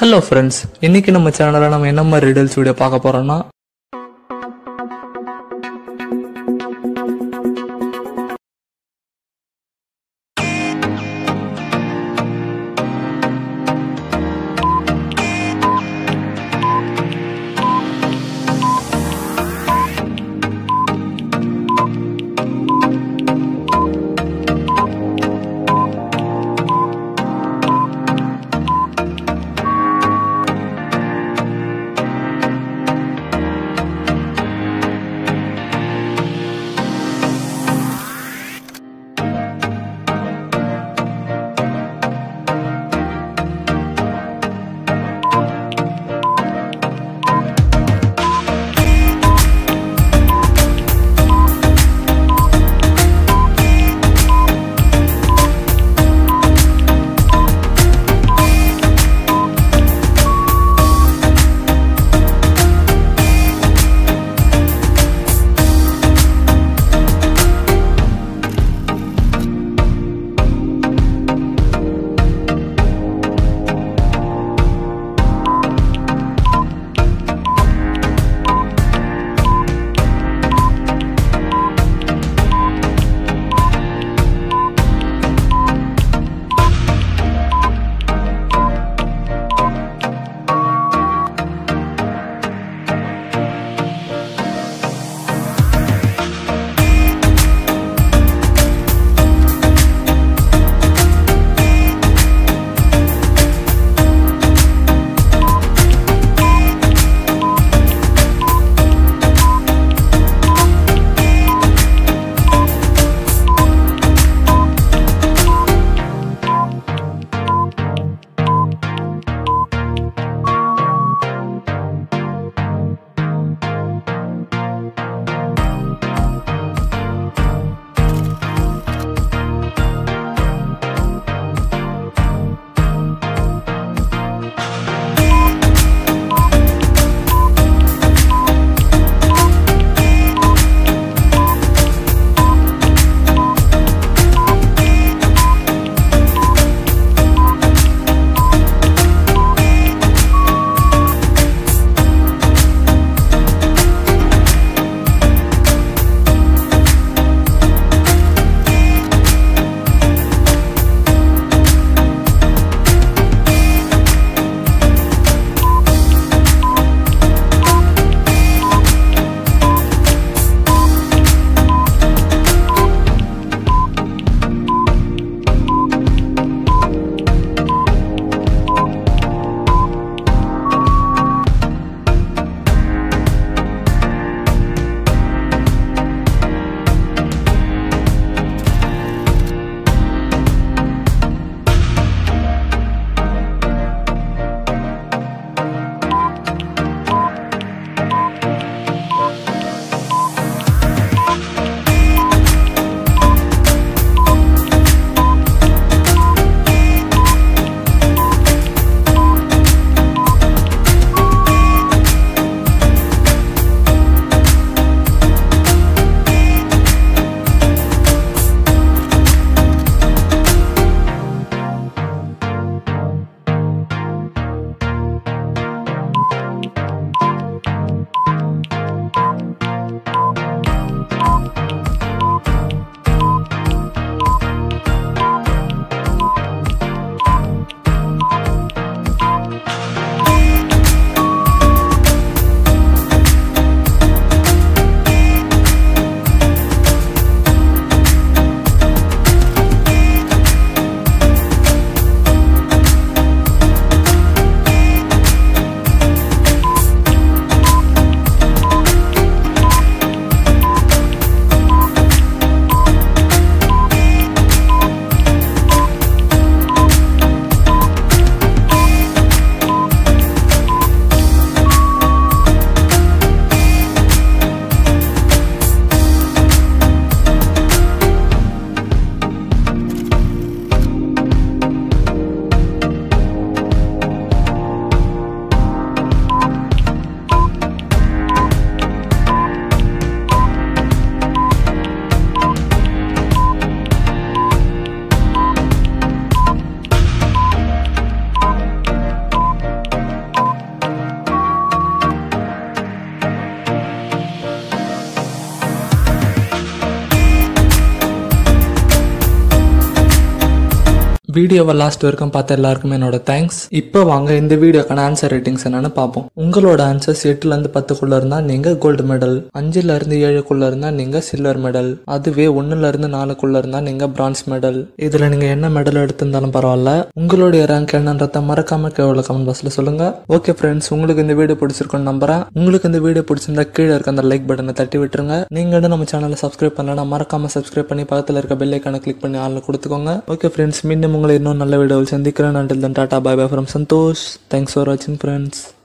hello friends இன்னைக்கு நம்ம சேனலில் நம்ம என்ன மாதிரி ரிடல்ஸ் வீடியோ பார்க்க போறோம்னா வீடியோவை லாஸ்ட் வரைக்கும் பார்த்த எல்லாருக்குமே என்னோட தேங்க்ஸ் இப்போ வாங்க இந்த வீடியோக்கான ஆன்சர் ரேட்டிங்ஸ் என்னன்னு பார்ப்போம் உங்களோட ஆன்சர்ஸ் எட்டுல இருந்து பத்துக்குள்ள இருந்தா நீங்க கோல்டு மெடல் அஞ்சுல இருந்து ஏழுக்குள்ள இருந்தா நீங்க சில்வர் மெடல் அதுவே ஒண்ணுல இருந்து நாலுக்குள்ள இருந்தா நீங்க பிரான்ஸ் மெடல் இதுல நீங்க என்ன மெடல் எடுத்திருந்தாலும் பரவாயில்ல உங்களுடைய ரேங்க் என்னன்றத மறக்காம கீழே கமெண்ட் பாக்ஸ்ல சொல்லுங்க ஓகே ஃப்ரெண்ட்ஸ் உங்களுக்கு இந்த வீடியோ பிடிச்சிருக்குன்னு நம்புறேன் உங்களுக்கு இந்த வீடியோ பிடிச்சிருந்தா கீழே இருக்க அந்த லைக் பட்டனை தட்டி விட்டுருங்க நீங்க இன்னும் நம்ம சேனலை சப்ஸ்கிரைப் பண்ணலன்னா மறக்காம சப்ஸ்கிரைப் பண்ணி பக்கத்துல இருக்க பெல் ஐக்கானை கிளிக் பண்ணி ஆள்ல கொடுத்துக்கோங்க ஓகே ஃப்ரெண்ட்ஸ் மீண்டும் உங்களை இன்னும் நல்ல வீடியோவில் சந்திக்கிறேன் until then tata bye bye from Santhosh thanks for வாட்சிங் ஃப்ரெண்ட்ஸ்